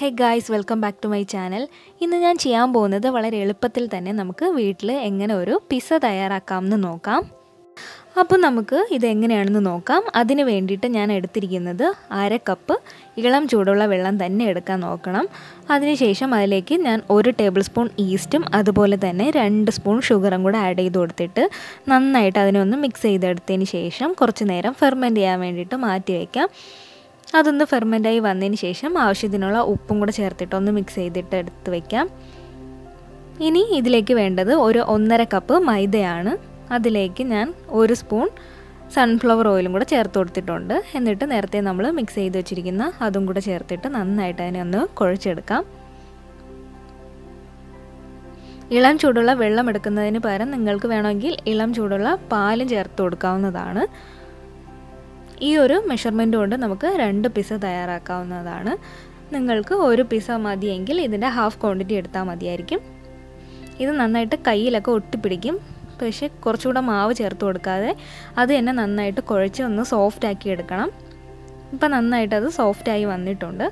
hey guys welcome back to my channel ഇന്ന് ഞാൻ ചെയ്യാൻ പോകുന്നത് വളരെ എളുപ്പത്തിൽ തന്നെ നമുക്ക് വീട്ടിൽ എങ്ങനെ ഒരു പിസ്സ തയ്യാറാക്കാമെന്ന് നോക്കാം അപ്പോൾ നമുക്ക് ഇത് എങ്ങനെയാണെന്ന് നോക്കാം അതിന് വേണ്ടിയിട്ട് ഞാൻ എടുത്തിരിക്കുന്നത് അര കപ്പ് ഇളം ചൂടുള്ള വെള്ളം തന്നെ എടുക്കാൻ നോക്കണം അതിനുശേഷം അതിലേക്ക് ഞാൻ ഒരു ടേബിൾ സ്പൂൺ ഈസ്റ്റും അതുപോലെ തന്നെ രണ്ട് സ്പൂൺ ഷുഗറും കൂടെ ആഡ് ചെയ്ത് കൊടുത്തിട്ട് നന്നായിട്ട് അതിനെ ഒന്ന് മിക്സ് ചെയ്തെടുത്തതിന് ശേഷം കുറച്ച് നേരം ഫെർമെൻറ്റ് ചെയ്യാൻ വേണ്ടിയിട്ട് മാറ്റി വയ്ക്കാം അതൊന്ന് ഫെർമെൻ്റായി വന്നതിന് ശേഷം ആവശ്യത്തിനുള്ള ഉപ്പും കൂടെ ചേർത്തിട്ട് ഒന്ന് മിക്സ് ചെയ്തിട്ട് എടുത്ത് വയ്ക്കാം ഇനി ഇതിലേക്ക് വേണ്ടത് ഒരു ഒന്നര കപ്പ് മൈദയാണ് അതിലേക്ക് ഞാൻ ഒരു സ്പൂൺ സൺഫ്ലവർ ഓയിലും കൂടെ ചേർത്ത് കൊടുത്തിട്ടുണ്ട് എന്നിട്ട് നേരത്തെ നമ്മൾ മിക്സ് ചെയ്ത് വെച്ചിരിക്കുന്ന അതും കൂടെ ചേർത്തിട്ട് നന്നായിട്ട് അതിനെ ഒന്ന് കുഴച്ചെടുക്കാം ഇളം ചൂടുള്ള വെള്ളം എടുക്കുന്നതിന് പകരം നിങ്ങൾക്ക് വേണമെങ്കിൽ ഇളം ചൂടുള്ള പാലും ചേർത്ത് കൊടുക്കാവുന്നതാണ് ഈ ഒരു മെഷർമെൻറ്റ് കൊണ്ട് നമുക്ക് രണ്ട് പിസ്സ തയ്യാറാക്കാവുന്നതാണ് നിങ്ങൾക്ക് ഒരു പിസ്സ മതിയെങ്കിൽ ഇതിൻ്റെ ഹാഫ് ക്വാണ്ടിറ്റി എടുത്താൽ മതിയായിരിക്കും ഇത് നന്നായിട്ട് കയ്യിലൊക്കെ ഒട്ടിപ്പിടിക്കും പക്ഷേ കുറച്ചുകൂടെ മാവ് ചേർത്ത് കൊടുക്കാതെ അത് തന്നെ നന്നായിട്ട് കുഴച്ച് ഒന്ന് സോഫ്റ്റ് ആക്കി എടുക്കണം ഇപ്പം നന്നായിട്ട് അത് സോഫ്റ്റായി വന്നിട്ടുണ്ട്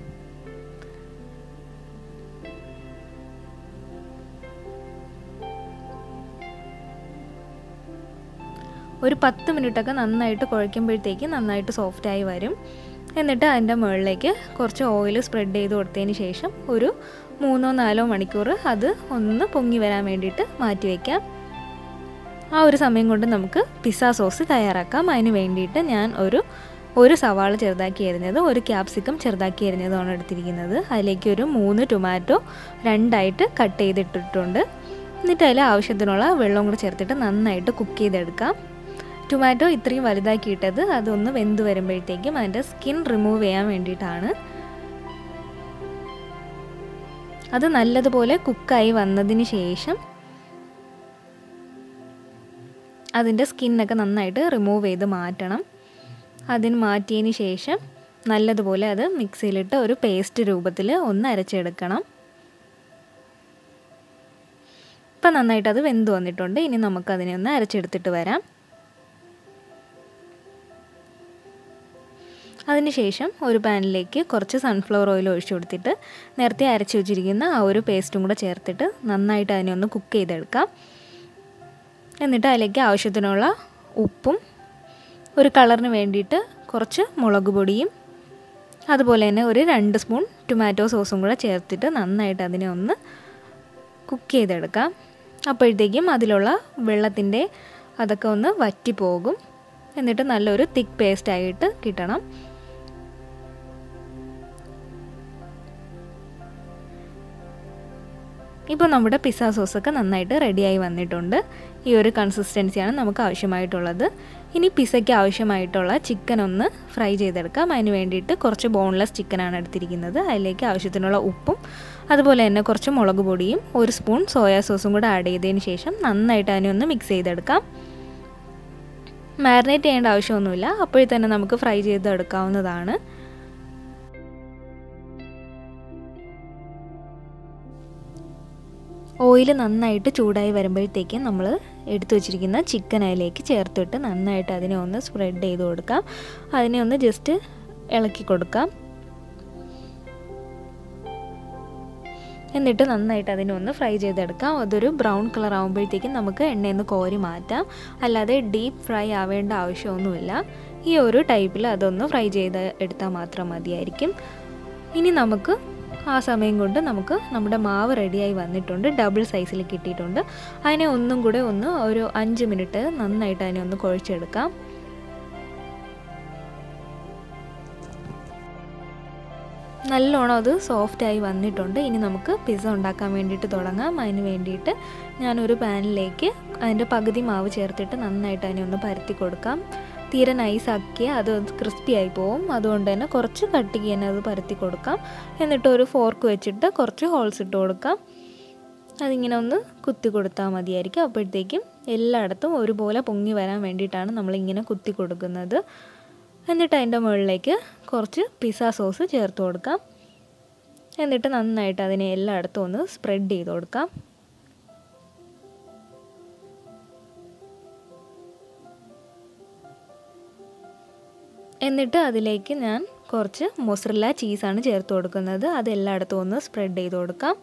ഒരു പത്ത് മിനിറ്റൊക്കെ നന്നായിട്ട് കുഴയ്ക്കുമ്പോഴത്തേക്ക് നന്നായിട്ട് സോഫ്റ്റായി വരും എന്നിട്ട് അതിൻ്റെ മുകളിലേക്ക് കുറച്ച് ഓയിൽ സ്പ്രെഡ് ചെയ്ത് കൊടുത്തതിന് ശേഷം ഒരു മൂന്നോ നാലോ മണിക്കൂർ അത് ഒന്ന് പൊങ്ങി വരാൻ വേണ്ടിയിട്ട് മാറ്റി വയ്ക്കാം ആ ഒരു സമയം കൊണ്ട് നമുക്ക് പിസ്സ സോസ് തയ്യാറാക്കാം അതിന് വേണ്ടിയിട്ട് ഞാൻ ഒരു ഒരു സവാള ചെറുതാക്കി എരിഞ്ഞത് ഒരു ക്യാപ്സിക്കം ചെറുതാക്കി എരിഞ്ഞതുമാണ് എടുത്തിരിക്കുന്നത് അതിലേക്ക് ഒരു മൂന്ന് ടൊമാറ്റോ രണ്ടായിട്ട് കട്ട് ചെയ്തിട്ടിട്ടുണ്ട് എന്നിട്ട് അതിൽ ആവശ്യത്തിനുള്ള വെള്ളം കൂടെ ചേർത്തിട്ട് നന്നായിട്ട് കുക്ക് ചെയ്തെടുക്കാം ടൊമാറ്റോ ഇത്രയും വലുതാക്കിയിട്ടത് അതൊന്ന് വെന്ത് വരുമ്പോഴത്തേക്കും അതിൻ്റെ സ്കിൻ റിമൂവ് ചെയ്യാൻ വേണ്ടിയിട്ടാണ് അത് നല്ലതുപോലെ കുക്കായി വന്നതിന് ശേഷം അതിൻ്റെ സ്കിന്നൊക്കെ നന്നായിട്ട് റിമൂവ് ചെയ്ത് മാറ്റണം അതിന് മാറ്റിയതിന് ശേഷം നല്ലതുപോലെ അത് മിക്സിയിലിട്ട് ഒരു പേസ്റ്റ് രൂപത്തിൽ ഒന്ന് അരച്ചെടുക്കണം ഇപ്പം നന്നായിട്ട് അത് വെന്ത് വന്നിട്ടുണ്ട് ഇനി നമുക്കതിനെ ഒന്ന് അരച്ചെടുത്തിട്ട് വരാം അതിനുശേഷം ഒരു പാനിലേക്ക് കുറച്ച് സൺഫ്ലവർ ഓയിൽ ഒഴിച്ചു കൊടുത്തിട്ട് നേരത്തെ അരച്ച് വെച്ചിരിക്കുന്ന ആ ഒരു പേസ്റ്റും കൂടെ ചേർത്തിട്ട് നന്നായിട്ട് അതിനെ ഒന്ന് കുക്ക് ചെയ്തെടുക്കാം എന്നിട്ട് അതിലേക്ക് ആവശ്യത്തിനുള്ള ഉപ്പും ഒരു കളറിന് വേണ്ടിയിട്ട് കുറച്ച് മുളക് പൊടിയും അതുപോലെ തന്നെ ഒരു രണ്ട് സ്പൂൺ ടൊമാറ്റോ സോസും കൂടെ ചേർത്തിട്ട് നന്നായിട്ട് അതിനെ ഒന്ന് കുക്ക് ചെയ്തെടുക്കാം അപ്പോഴത്തേക്കും അതിലുള്ള വെള്ളത്തിൻ്റെ അതൊക്കെ ഒന്ന് വറ്റി പോകും എന്നിട്ട് നല്ലൊരു തിക്ക് പേസ്റ്റായിട്ട് കിട്ടണം ഇപ്പോൾ നമ്മുടെ പിസ്സ സോസൊക്കെ നന്നായിട്ട് റെഡിയായി വന്നിട്ടുണ്ട് ഈ ഒരു കൺസിസ്റ്റൻസിയാണ് നമുക്ക് ആവശ്യമായിട്ടുള്ളത് ഇനി പിസ്സയ്ക്ക് ആവശ്യമായിട്ടുള്ള ചിക്കൻ ഒന്ന് ഫ്രൈ ചെയ്തെടുക്കാം അതിന് വേണ്ടിയിട്ട് കുറച്ച് ബോൺലെസ് ചിക്കനാണ് എടുത്തിരിക്കുന്നത് അതിലേക്ക് ആവശ്യത്തിനുള്ള ഉപ്പും അതുപോലെ തന്നെ കുറച്ച് മുളക് പൊടിയും ഒരു സ്പൂൺ സോയാ സോസും കൂടെ ആഡ് ചെയ്തതിന് ശേഷം നന്നായിട്ട് അതിനെ ഒന്ന് മിക്സ് ചെയ്തെടുക്കാം മാരിനേറ്റ് ചെയ്യേണ്ട ആവശ്യമൊന്നുമില്ല അപ്പോഴേ തന്നെ നമുക്ക് ഫ്രൈ ചെയ്തെടുക്കാവുന്നതാണ് ഓയിൽ നന്നായിട്ട് ചൂടായി വരുമ്പോഴത്തേക്കും നമ്മൾ എടുത്തു വച്ചിരിക്കുന്ന ചിക്കൻ അതിലേക്ക് ചേർത്തിട്ട് നന്നായിട്ട് അതിനെ ഒന്ന് സ്പ്രെഡ് ചെയ്ത് കൊടുക്കാം അതിനെ ഒന്ന് ജസ്റ്റ് ഇളക്കി കൊടുക്കാം എന്നിട്ട് നന്നായിട്ട് അതിനെ ഒന്ന് ഫ്രൈ ചെയ്തെടുക്കാം അതൊരു ബ്രൗൺ കളർ ആകുമ്പോഴത്തേക്കും നമുക്ക് എണ്ണയിൽ നിന്ന് കോരി മാറ്റാം അല്ലാതെ ഡീപ്പ് ഫ്രൈ ആവേണ്ട ആവശ്യമൊന്നുമില്ല ഈ ഒരു ടൈപ്പിൽ അതൊന്ന് ഫ്രൈ ചെയ്ത് എടുത്താൽ മാത്രം മതിയായിരിക്കും ഇനി നമുക്ക് ആ സമയം കൊണ്ട് നമുക്ക് നമ്മുടെ മാവ് റെഡിയായി വന്നിട്ടുണ്ട് ഡബിൾ സൈസിൽ കിട്ടിയിട്ടുണ്ട് അതിനെ ഒന്നും കൂടെ ഒന്ന് ഒരു അഞ്ച് മിനിറ്റ് നന്നായിട്ട് അതിനെ ഒന്ന് കുഴച്ചെടുക്കാം നല്ലോണം അത് സോഫ്റ്റായി വന്നിട്ടുണ്ട് ഇനി നമുക്ക് പിസ്സ ഉണ്ടാക്കാൻ വേണ്ടിയിട്ട് തുടങ്ങാം അതിന് വേണ്ടിയിട്ട് ഞാനൊരു പാനിലേക്ക് അതിൻ്റെ പകുതി മാവ് ചേർത്തിട്ട് നന്നായിട്ട് അതിനെ ഒന്ന് പരത്തി കൊടുക്കാം തീരെ നൈസാക്കിയ അത് ക്രിസ്പി ആയി പോവും അതുകൊണ്ട് തന്നെ കുറച്ച് കട്ടിക്ക് തന്നെ അത് പരത്തി കൊടുക്കാം എന്നിട്ട് ഒരു ഫോർക്ക് വെച്ചിട്ട് കുറച്ച് ഹോൾസ് ഇട്ട് കൊടുക്കാം അതിങ്ങനെ ഒന്ന് കുത്തി കൊടുത്താൽ മതിയായിരിക്കും അപ്പോഴത്തേക്കും എല്ലായിടത്തും ഒരുപോലെ പൊങ്ങി വരാൻ വേണ്ടിയിട്ടാണ് നമ്മളിങ്ങനെ കുത്തി കൊടുക്കുന്നത് എന്നിട്ട് അതിൻ്റെ മുകളിലേക്ക് കുറച്ച് പിസ്സ സോസ് ചേർത്ത് കൊടുക്കാം എന്നിട്ട് നന്നായിട്ട് അതിനെ എല്ലായിടത്തും ഒന്ന് സ്പ്രെഡ് ചെയ്ത് കൊടുക്കാം എന്നിട്ട് അതിലേക്ക് ഞാൻ കുറച്ച് മൊസറല്ല ചീസാണ് ചേർത്ത് കൊടുക്കുന്നത് അത് എല്ലായിടത്തും ഒന്ന് സ്പ്രെഡ് ചെയ്ത് കൊടുക്കാം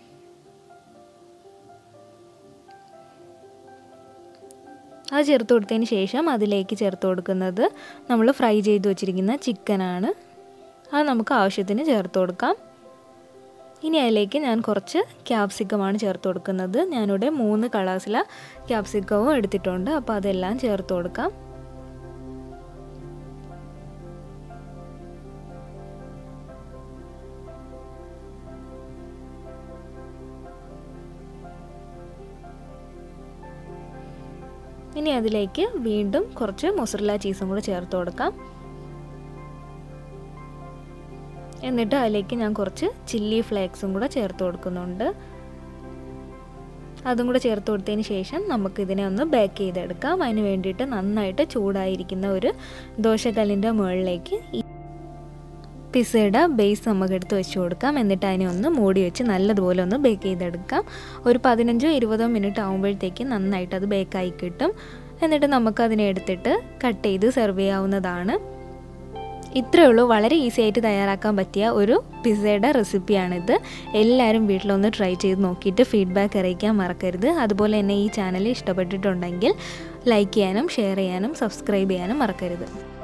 അത് ചേർത്ത് കൊടുത്തതിന് ശേഷം അതിലേക്ക് ചേർത്ത് കൊടുക്കുന്നത് നമ്മൾ ഫ്രൈ ചെയ്ത് വെച്ചിരിക്കുന്ന ചിക്കനാണ് അത് നമുക്ക് ആവശ്യത്തിന് ചേർത്ത് കൊടുക്കാം ഇനി അതിലേക്ക് ഞാൻ കുറച്ച് ക്യാപ്സിക്കമാണ് ചേർത്ത് കൊടുക്കുന്നത് ഞാനിവിടെ മൂന്ന് കളേഴ്സിലെ ക്യാപ്സിക്കവും എടുത്തിട്ടുണ്ട് അപ്പോൾ അതെല്ലാം ചേർത്ത് കൊടുക്കാം ഇനി അതിലേക്ക് വീണ്ടും കുറച്ച് മൊസറല്ല ചീസും കൂടെ ചേർത്ത് കൊടുക്കാം എന്നിട്ട് അതിലേക്ക് ഞാൻ കുറച്ച് ചില്ലി ഫ്ലേക്സും കൂടെ ചേർത്ത് കൊടുക്കുന്നുണ്ട് അതും കൂടെ ചേർത്ത് കൊടുത്തതിന് ശേഷം നമുക്ക് ഇതിനെ ഒന്ന് ബേക്ക് ചെയ്തെടുക്കാം അതിന് വേണ്ടിയിട്ട് നന്നായിട്ട് ചൂടായിരിക്കുന്ന ഒരു ദോശക്കല്ലിൻ്റെ മുകളിലേക്ക് ഈ പിസയുടെ ബേസ് നമുക്ക് എടുത്ത് വെച്ച് കൊടുക്കാം എന്നിട്ട് അതിനെ ഒന്ന് മൂടി വെച്ച് നല്ലതുപോലെ ഒന്ന് ബേക്ക് ചെയ്തെടുക്കാം ഒരു പതിനഞ്ചോ ഇരുപതോ മിനിറ്റ് ആകുമ്പോഴത്തേക്ക് നന്നായിട്ട് അത് ബേക്കായി കിട്ടും എന്നിട്ട് നമുക്ക് അതിനെ എടുത്തിട്ട് കട്ട് ചെയ്ത് സെർവ് ചെയ്യാവുന്നതാണ് ഇത്രയേ ഉള്ളൂ വളരെ ഈസി ആയിട്ട് തയ്യാറാക്കാൻ പറ്റിയ ഒരു പിസ്സയുടെ റെസിപ്പിയാണിത് എല്ലാവരും വീട്ടിലൊന്ന് ട്രൈ ചെയ്ത് നോക്കിയിട്ട് ഫീഡ്ബാക്ക് അറിയിക്കാൻ മറക്കരുത് അതുപോലെ തന്നെ ഈ ചാനൽ ഇഷ്ടപ്പെട്ടിട്ടുണ്ടെങ്കിൽ ലൈക്ക് ചെയ്യാനും ഷെയർ ചെയ്യാനും സബ്സ്ക്രൈബ് ചെയ്യാനും മറക്കരുത്